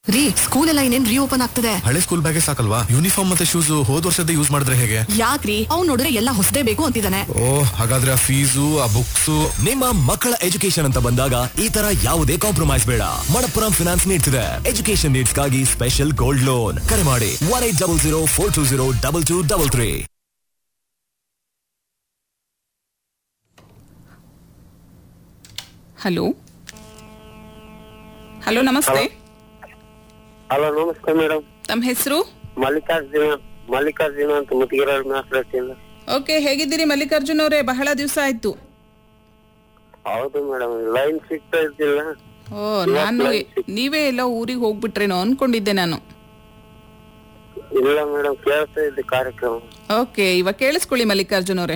ರೀ ಸ್ಕೂಲ್ ಎಲ್ಲ ಇನ್ನೇನ್ ರೀಓಪನ್ ಆಗ್ತದೆ ಹಳೆ ಸ್ಕೂಲ್ ಬ್ಯಾಗೆ ಸಾಕಲ್ವಾ ಯೂನಿಫಾರ್ಮ್ ಮತ್ತೆ ಶೂಸ್ ಹೋದ್ ವರ್ಷದ ಯೂಸ್ ಮಾಡಿದ್ರೆ ಹೇಗೆ ಯಾಕ್ರಿ ಅವ್ನ್ ನೋಡಿದ್ರೆ ಎಲ್ಲ ಹೊಸದೇ ಬೇಕು ಅಂತಿದ್ದಾನೆ ಓ ಹಾಗಾದ್ರೆ ಆ ಫೀಸು ಆ ಬುಕ್ಸು ನಿಮ್ಮ ಮಕ್ಕಳ ಎಜುಕೇಶನ್ ಅಂತ ಬಂದಾಗ ಈ ತರ ಯಾವುದೇ ಕಾಂಪ್ರಮೈಸ್ ಬೇಡ ಮಣಪ್ಪುರಂ ಫಿನಾನ್ಸ್ ನೀಡ್ತಿದೆ ಎಜುಕೇಶನ್ ನೀಡ್ಸ್ಗಾಗಿ ಸ್ಪೆಷಲ್ ಗೋಲ್ಡ್ ಲೋನ್ ಕರೆ ಮಾಡಿ one eight double zero four two zero double two double three hello hello ನಮಸ್ತೆ ಹಲೋ ನಮಸ್ತೆ ಮೇಡಮ್ ತಮ್ಮ ಹೆಸರು ಮಲ್ಲಿಕಾರ್ಜುನ ಮಲ್ಲಿಕಾರ್ಜುನ ಅಂತ ಮುತ್ತಿಗೆರ ಮಾತಾಡ್ತೀನಿ ಓಕೆ ಹೇಗಿದ್ದೀರಿ ಮಲ್ಲಿಕಾರ್ಜುನ್ ಅವರೇ ಬಹಳ ದಿವಸ ಆಯ್ತು ಹೌದು ಮೇಡಮ್ ಲೈನ್ ಸಿಗ್ತಾ ಇದ್ದಿಲ್ಲ ಓ ನಾನು ನೀವೇ ಎಲ್ಲ ಊರಿಗೆ ಹೋಗ್ಬಿಟ್ರೇನೋ ಅನ್ಕೊಂಡಿದ್ದೆ ನಾನು ಇಲ್ಲ ಮೇಡಮ್ ಕೇಳ್ತಾ ಇದ್ದೆ ಕಾರ್ಯಕ್ರಮ ಓಕೆ ಇವಾಗ ಕೇಳಿಸ್ಕೊಳ್ಳಿ ಮಲ್ಲಿಕಾರ್ಜುನ್ ಅವರೇ